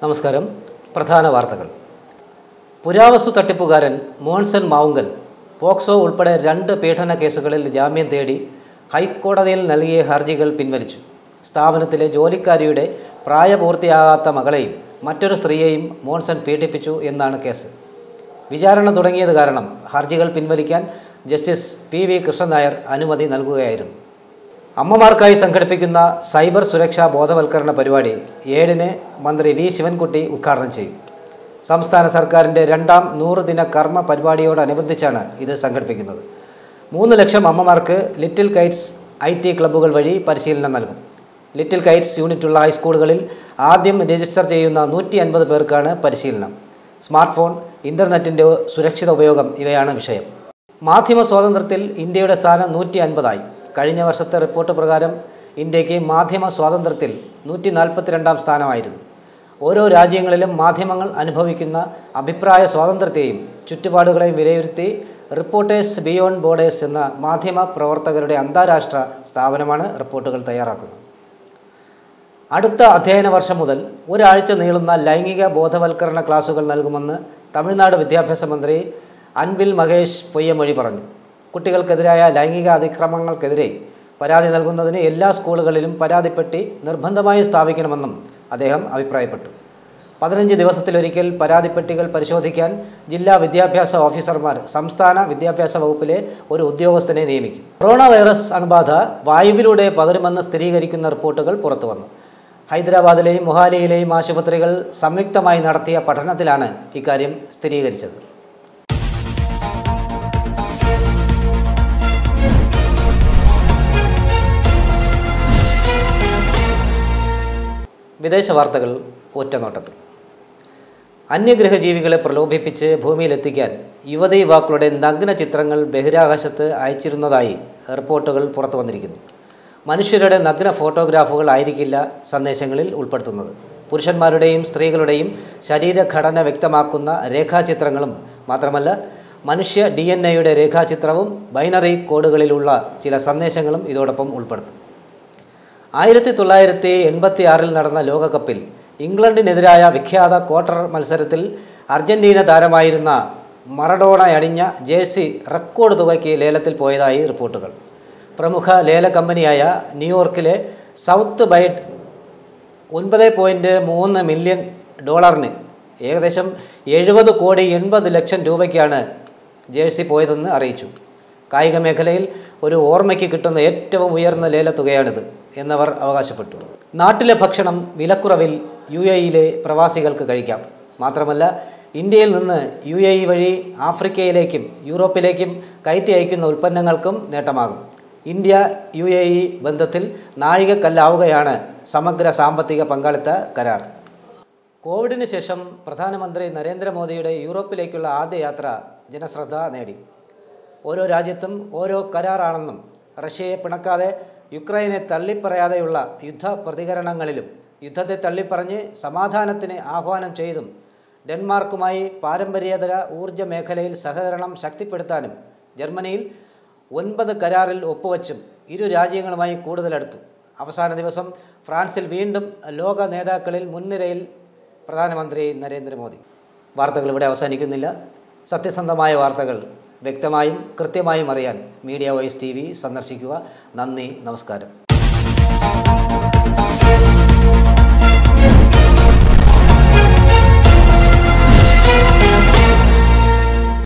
നമസ്കാരം പ്രധാന വാർത്തകൾ പുരാവസ്തു തട്ടിപ്പുകാരൻ മോൺസൺ മാവുങ്കൽ പോക്സോ ഉൾപ്പെടെ രണ്ട് പീഡന കേസുകളിൽ ജാമ്യം തേടി ഹൈക്കോടതിയിൽ നൽകിയ ഹർജികൾ പിൻവലിച്ചു സ്ഥാപനത്തിലെ ജോലിക്കാരിയുടെ പ്രായപൂർത്തിയാകാത്ത മകളെയും മറ്റൊരു സ്ത്രീയെയും മോൺസൺ പീഡിപ്പിച്ചു എന്നാണ് കേസ് വിചാരണ തുടങ്ങിയത് കാരണം ഹർജികൾ പിൻവലിക്കാൻ justice P V Krishnan Nair അനുമതി നൽകുകയായിരുന്നു അമ്മമാർക്കായി സംഘടിപ്പിക്കുന്ന സൈബർ സുരക്ഷാ ബോധവൽക്കരണ പരിപാടി ഏഴിന് മന്ത്രി വി ശിവൻകുട്ടി ഉദ്ഘാടനം ചെയ്യും സംസ്ഥാന സർക്കാരിൻ്റെ രണ്ടാം നൂറ് ദിന കർമ്മ പരിപാടിയോടനുബന്ധിച്ചാണ് ഇത് സംഘടിപ്പിക്കുന്നത് മൂന്ന് ലക്ഷം അമ്മമാർക്ക് ലിറ്റിൽ കൈറ്റ്സ് ഐ ടി ക്ലബ്ബുകൾ വഴി പരിശീലനം നൽകും ലിറ്റിൽ കൈറ്റ്സ് യൂണിറ്റുള്ള ഹൈസ്കൂളുകളിൽ ആദ്യം രജിസ്റ്റർ ചെയ്യുന്ന നൂറ്റി അൻപത് പേർക്കാണ് പരിശീലനം സ്മാർട്ട് ഫോൺ ഇൻ്റർനെറ്റിൻ്റെ സുരക്ഷിത ഉപയോഗം ഇവയാണ് വിഷയം മാധ്യമ സ്വാതന്ത്ര്യത്തിൽ ഇന്ത്യയുടെ സ്ഥാനം നൂറ്റി അൻപതായി കഴിഞ്ഞ വർഷത്തെ റിപ്പോർട്ട് പ്രകാരം ഇന്ത്യക്ക് മാധ്യമ സ്വാതന്ത്ര്യത്തിൽ നൂറ്റി നാൽപ്പത്തിരണ്ടാം സ്ഥാനമായിരുന്നു ഓരോ രാജ്യങ്ങളിലും മാധ്യമങ്ങൾ അനുഭവിക്കുന്ന അഭിപ്രായ സ്വാതന്ത്ര്യത്തെയും ചുറ്റുപാടുകളെയും വിലയിരുത്തി റിപ്പോർട്ടേഴ്സ് ബിയോണ്ട് ബോർഡേഴ്സ് എന്ന മാധ്യമ പ്രവർത്തകരുടെ അന്താരാഷ്ട്ര സ്ഥാപനമാണ് റിപ്പോർട്ടുകൾ തയ്യാറാക്കുന്നത് അടുത്ത അധ്യയന വർഷം മുതൽ ഒരാഴ്ച നീളുന്ന ലൈംഗിക ബോധവൽക്കരണ ക്ലാസുകൾ നൽകുമെന്ന് തമിഴ്നാട് വിദ്യാഭ്യാസ മന്ത്രി അൻബിൽ മഹേഷ് പൊയ്യമൊഴി പറഞ്ഞു കുട്ടികൾക്കെതിരായ ലൈംഗിക അതിക്രമങ്ങൾക്കെതിരെ പരാതി നൽകുന്നതിന് എല്ലാ സ്കൂളുകളിലും പരാതിപ്പെട്ടി നിർബന്ധമായും സ്ഥാപിക്കണമെന്നും അദ്ദേഹം അഭിപ്രായപ്പെട്ടു പതിനഞ്ച് ദിവസത്തിലൊരിക്കൽ പരാതിപ്പെട്ടികൾ പരിശോധിക്കാൻ ജില്ലാ വിദ്യാഭ്യാസ ഓഫീസർമാർ സംസ്ഥാന വിദ്യാഭ്യാസ വകുപ്പിലെ ഒരു ഉദ്യോഗസ്ഥനെ നിയമിക്കും കൊറോണ വൈറസ് അണുബാധ വായുവിലൂടെ പകരുമെന്ന് സ്ഥിരീകരിക്കുന്ന റിപ്പോർട്ടുകൾ പുറത്തുവന്നു ഹൈദരാബാദിലെയും മൊഹാലിയിലെയും ആശുപത്രികൾ സംയുക്തമായി നടത്തിയ പഠനത്തിലാണ് ഇക്കാര്യം സ്ഥിരീകരിച്ചത് വിദേശ വാർത്തകൾ ഒറ്റനോട്ടത്തിൽ അന്യഗ്രഹജീവികളെ പ്രലോഭിപ്പിച്ച് ഭൂമിയിലെത്തിക്കാൻ യുവതി യുവാക്കളുടെ നഗ്ന ചിത്രങ്ങൾ ബഹിരാകാശത്ത് അയച്ചിരുന്നതായി റിപ്പോർട്ടുകൾ പുറത്തു വന്നിരിക്കുന്നു മനുഷ്യരുടെ നഗ്ന ഫോട്ടോഗ്രാഫുകൾ ആയിരിക്കില്ല സന്ദേശങ്ങളിൽ ഉൾപ്പെടുത്തുന്നത് പുരുഷന്മാരുടെയും സ്ത്രീകളുടെയും ശരീരഘടന വ്യക്തമാക്കുന്ന രേഖാചിത്രങ്ങളും മാത്രമല്ല മനുഷ്യ ഡി എൻ എയുടെ രേഖാചിത്രവും ബൈനറി കോഡുകളിലുള്ള ചില സന്ദേശങ്ങളും ഇതോടൊപ്പം ഉൾപ്പെടുത്തും ആയിരത്തി തൊള്ളായിരത്തി എൺപത്തി ആറിൽ നടന്ന ലോകകപ്പിൽ ഇംഗ്ലണ്ടിനെതിരായ വിഖ്യാത ക്വാർട്ടർ മത്സരത്തിൽ അർജന്റീന താരമായിരുന്ന മറഡോണ അണിഞ്ഞ ജേഴ്സി റെക്കോർഡ് തുകയ്ക്ക് ലേലത്തിൽ പോയതായി റിപ്പോർട്ടുകൾ പ്രമുഖ ലേല കമ്പനിയായ ന്യൂയോർക്കിലെ സൗത്ത് ബൈഡ് ഒൻപത് പോയിൻറ്റ് മൂന്ന് മില്യൺ ഡോളറിന് ഏകദേശം എഴുപത് കോടി എൺപത് ലക്ഷം രൂപയ്ക്കാണ് ജേഴ്സി പോയതെന്ന് അറിയിച്ചു കായിക മേഖലയിൽ ഒരു ഓർമ്മയ്ക്ക് കിട്ടുന്ന ഏറ്റവും ഉയർന്ന ലേലത്തുകയാണിത് എന്നവർ അവകാശപ്പെട്ടു നാട്ടിലെ ഭക്ഷണം വിലക്കുറവിൽ യു എ ഇയിലെ പ്രവാസികൾക്ക് കഴിക്കാം മാത്രമല്ല ഇന്ത്യയിൽ നിന്ന് യു എ ഇ വഴി ആഫ്രിക്കയിലേക്കും യൂറോപ്പിലേക്കും കയറ്റി അയക്കുന്ന ഉൽപ്പന്നങ്ങൾക്കും നേട്ടമാകും ഇന്ത്യ യു എ ഇ ബന്ധത്തിൽ നാഴികക്കല്ലാവുകയാണ് സമഗ്ര സാമ്പത്തിക പങ്കാളിത്ത കരാർ കോവിഡിന് ശേഷം പ്രധാനമന്ത്രി നരേന്ദ്രമോദിയുടെ യൂറോപ്പിലേക്കുള്ള ആദ്യ യാത്ര ജനശ്രദ്ധ നേടി ഓരോ രാജ്യത്തും ഓരോ കരാറാണെന്നും റഷ്യയെ പിണക്കാതെ യുക്രൈനെ തള്ളിപ്പറയാതെയുള്ള യുദ്ധ പ്രതികരണങ്ങളിലും യുദ്ധത്തെ തള്ളിപ്പറഞ്ഞ് സമാധാനത്തിന് ആഹ്വാനം ചെയ്തും ഡെൻമാർക്കുമായി പാരമ്പര്യേതര ഊർജ്ജ മേഖലയിൽ സഹകരണം ശക്തിപ്പെടുത്താനും ജർമ്മനിയിൽ ഒൻപത് കരാറിൽ ഒപ്പുവച്ചും ഇരു രാജ്യങ്ങളുമായി കൂടുതലെടുത്തു അവസാന ദിവസം ഫ്രാൻസിൽ വീണ്ടും ലോക നേതാക്കളിൽ മുൻനിരയിൽ പ്രധാനമന്ത്രി നരേന്ദ്രമോദി വാർത്തകൾ ഇവിടെ അവസാനിക്കുന്നില്ല സത്യസന്ധമായ വാർത്തകൾ വ്യക്തമായും കൃത്യമായും അറിയാൻ മീഡിയ വോയിസ് ടി വി സന്ദർശിക്കുക നന്ദി നമസ്കാരം